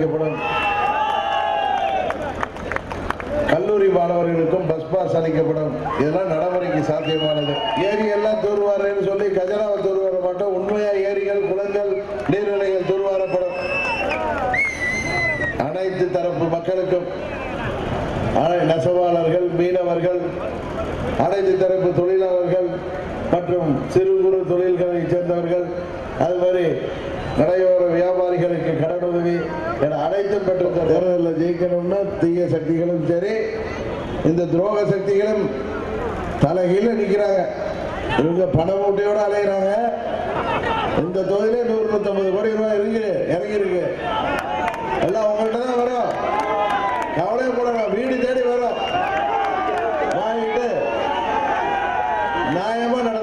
அளிக்கப்படும் கல்லூரி மாணவர்களுக்கும் பஸ் பாஸ் அளிக்கப்படும் இதெல்லாம் நடைமுறைக்கு சாத்தியமானது ஏரி எல்லாம் தூர்வாரன்னு சொல்லி கஜனாவை தூர்வார மாட்டோம் உண்மையா ஏரிகள் குளங்கள் நீர்நிலைகள் தூர்வாரப்படும் அனைத்து தரப்பு மக்களுக்கும் அனை- நெசவாளர்கள் மீனவர்கள் அனைத்து தரப்பு தொழிலாளர்கள் மற்றும் சிறு குறு தொழில்களைச் சேர்ந்தவர்கள் அது மாதிரி கடையோர வியாபாரிகளுக்கு கடனுதவி என அனைத்தும் பெற்ற தேர்தலில் ஜெயிக்கணும்னா தீய சக்திகளும் சரி இந்த துரோக சக்திகளும் தலைகீழ நிற்கிறாங்க இவங்க பண மூட்டையோட அலைகிறாங்க இந்த தொகுதியிலே நூறு நூற்றம்பது கோடி ரூபாய் இருக்கு இறங்கி இருக்கு எல்லாம் உங்கள்கிட்ட தான் வரும் கவலையே போடணும் வீடு தேடி வரும் வாங்கிட்டு நியாயமா நட